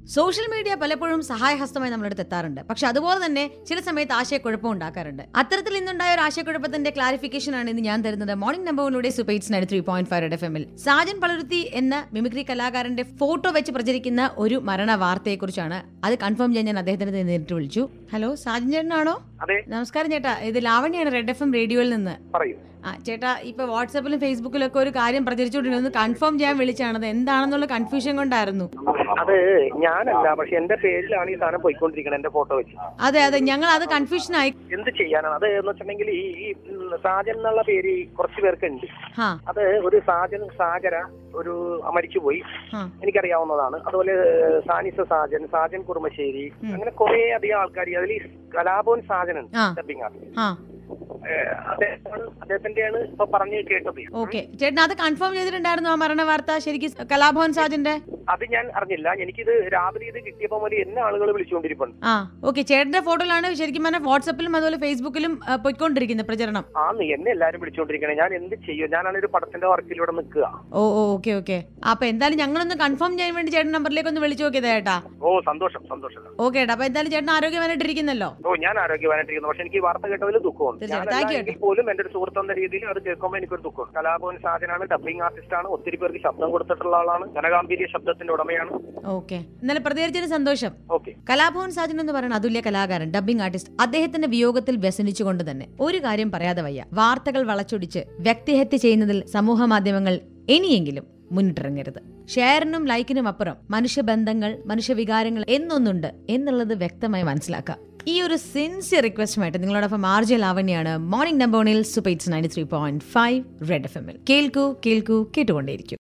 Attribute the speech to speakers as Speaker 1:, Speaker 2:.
Speaker 1: Social media പലപ്പോഴും സഹായഹസ്തമായി നമ്മളെടുത്ത് എത്താറുണ്ട് പക്ഷെ അതുപോലെ തന്നെ ചില സമയത്ത് ആശയക്കുഴപ്പം ഉണ്ടാക്കാറുണ്ട് അത്തരത്തിൽ ഇന്നുണ്ടായ ഒരു ആശയക്കുഴപ്പത്തിന്റെ ക്ലാരിഫിക്കേഷൻ ആണ് ഇന്ന് ഞാൻ തരുന്നത് മോർണിംഗ് നമ്പറിലൂടെ സുപേറ്റ്സ് nine three point five F എമ്മിൽ സാജൻ പളുരുത്തി എന്ന മിമിക്രി കലാകാരന്റെ ഫോട്ടോ വെച്ച് പ്രചരിക്കുന്ന ഒരു മരണ വാർത്തയെക്കുറിച്ചാണ് അത് കൺഫേം ചെയ്യാൻ ഞാൻ അദ്ദേഹത്തിന് നേരിട്ട് വിളിച്ചു ഹലോ സാജൻ ചേട്ടനാണോ
Speaker 2: അതെ
Speaker 1: നമസ്കാരം ചേട്ടാ ഇത് ലാവണ്യാണ് റെഡ് എഫ് എം റേഡിയോയിൽ നിന്ന്
Speaker 2: പറയൂ
Speaker 1: ആ ചേട്ടാ ഇപ്പൊ വാട്സാപ്പിലും ഫേസ്ബുക്കിലും ഒക്കെ ഒരു കാര്യം പ്രചരിച്ചുകൊണ്ടിരുന്നത് കൺഫേം ചെയ്യാൻ വിളിച്ചാണ് അത് എന്താണെന്നുള്ള കൺഫ്യൂഷൻ കൊണ്ടായിരുന്നു
Speaker 2: അത് ഞാനല്ല പക്ഷെ എന്റെ പേരിലാണ് ഈ സാധനം പോയിക്കൊണ്ടിരിക്കുന്നത് എന്റെ ഫോട്ടോ വെച്ച്
Speaker 1: അതെ അതെ ഞങ്ങൾ അത് കൺഫ്യൂഷൻ ആയി
Speaker 2: എന്ത് ചെയ്യാനാണ് അത് എന്ന് വെച്ചിട്ടുണ്ടെങ്കിൽ ഈ ഈ ഉം, സാജൻ എന്നുള്ള പേര് കുറച്ച് പേർക്ക് ഉണ്ട്
Speaker 1: ഹാ
Speaker 2: അത് ഒരു സാജൻ സാഗര ഒരു മരിച്ചുപോയി
Speaker 1: ഹാ
Speaker 2: എനിക്കറിയാവുന്നതാണ് അതുപോലെ സാനിസ സാജൻ സാജൻ കുറുമശ്ശേരി അങ്ങനെ കുറെ അധികം ആൾക്കാർ അതിൽ ഈ കലാഭവൻ സാജനുണ്ട്
Speaker 1: ആ.
Speaker 2: ഡബിങ് ആർട്ടിസ്റ്റ്
Speaker 1: ആ
Speaker 2: ഏഹ് അദ്ദേഹമാണ് അദ്ദേഹത്തിന്റെയാണ് ഇപ്പൊ പറഞ്ഞ് കേട്ടത്
Speaker 1: ഓക്കെ ചേട്ടൻ അത് കൺഫേം ചെയ്തിട്ടുണ്ടായിരുന്നു ആ മരണ വാർത്ത ശരിക്കും കലാഭവൻ സാജന്റെ
Speaker 2: അത് ഞാൻ അറിഞ്ഞില്ല എനിക്കിത് രാവിലെ ഇത് കിട്ടിയപ്പോ മുതൽ എന്നെ ആളുകൾ വിളിച്ചുകൊണ്ടിരിപ്പുണ്ട്
Speaker 1: ആ ഓക്കെ ചേട്ടന്റെ ഫോട്ടോയിലാണ് ശരിക്കും പറഞ്ഞാൽ വാട്സപ്പിലും അതുപോലെ ഫേസ്ബുക്കിലും ആ, പോയിക്കൊണ്ടിരിക്കുന്നത് പ്രചരണം
Speaker 2: ആന്ന് എന്നെ എല്ലാരും വിളിച്ചുകൊണ്ടിരിക്കണേ ഞാൻ എന്ത് ചെയ്യും ഞാനാണ് ഒരു പടത്തിന്റെ വർക്കിലൂടെ നിൽക്കുക
Speaker 1: ഓ ഓ ഓക്കെ ഓക്കെ അപ്പൊ എന്തായാലും ഞങ്ങളൊന്ന് കൺഫേം ചെയ്യാൻ വേണ്ടി ചേട്ടൻ നമ്പറിലേക്ക് ഒന്ന് വിളിച്ചു നോക്കിയതാ ചേട്ടാ
Speaker 2: ഓ സന്തോഷം സന്തോഷം
Speaker 1: ഓക്കെ ഏട്ടാ അപ്പൊ എന്തായാലും ചേട്ടൻ ആരോഗ്യമായിട്ടിരിക്കുന്നല്ലോ
Speaker 2: ഓ ഞാൻ ആരോഗ്യവാനായിട്ടിരിക്കുന്നു പക്ഷെ എനിക്ക് ഈ വാർത്ത കേട്ടതിൽ ദുഃഖമുണ്ട്
Speaker 1: തീർച്ചയായും.
Speaker 2: ഞാനല്ല
Speaker 1: Thank you.
Speaker 2: എങ്കിൽ പോലും എന്റെ ഒരു സുഹൃത്ത് എന്ന രീതിയിൽ അത് കേൾക്കുമ്പോൾ എനിക്കൊരു ദുഃഖമുണ്ട് കലാഭവൻ സാജനാണ് ഡബിംഗ് ആർട്ടിസ്റ്റ് ആണ് ഒത്തിരി പേർക്ക് ശബ്ദം കൊടുത്തിട്ടുള്ള ആളാണ് ഘനഗാംഭീര്യ ശബ്ദത്തിന്റെ ഉടമയാണ്
Speaker 1: ഓക്കെ എന്നാലും പ്രതികരിച്ചതിന് സന്തോഷം
Speaker 2: ഓക്കെ
Speaker 1: കലാഭവൻ സാജൻ എന്ന് പറയുന്ന അതുല്യ കലാകാരൻ ഡബ്ബിംഗ് ആർട്ടിസ്റ്റ് അദ്ദേഹത്തിന്റെ വിയോഗത്തിൽ വ്യസനിച്ചുകൊണ്ട് തന്നെ ഒരു കാര്യം പറയാതെ വയ്യ വാർത്തകൾ വളച്ചൊടിച്ച് വ്യക്തിഹത്യ ചെയ്യുന്നതിൽ സമൂഹ മാധ്യമങ്ങൾ ഇനിയെങ്കിലും മുന്നിട്ടിറങ്ങരുത് ഷെയറിനും ലൈക്കിനും അപ്പുറം മനുഷ്യബന്ധങ്ങൾ മനുഷ്യവികാരങ്ങൾ എന്നൊന്നുണ്ട് എന്നുള്ളത് വ്യക്തമായി മനസ്സിലാക്കുക ഈ ഒരു സിൻസിയർ റിക്വസ്റ്റുമായിട്ട് നിങ്ങളോടൊപ്പം ആർ ജെ ലാവണ്യാണ് മോർണിംഗ് നമ്പോണിൽ സുപൈറ്റ്സ് ninety three point five red F എമ്മിൽ കേൾക്കൂ കേൾക്കൂ കേട്ടുകൊണ്ടേയിരിക്കും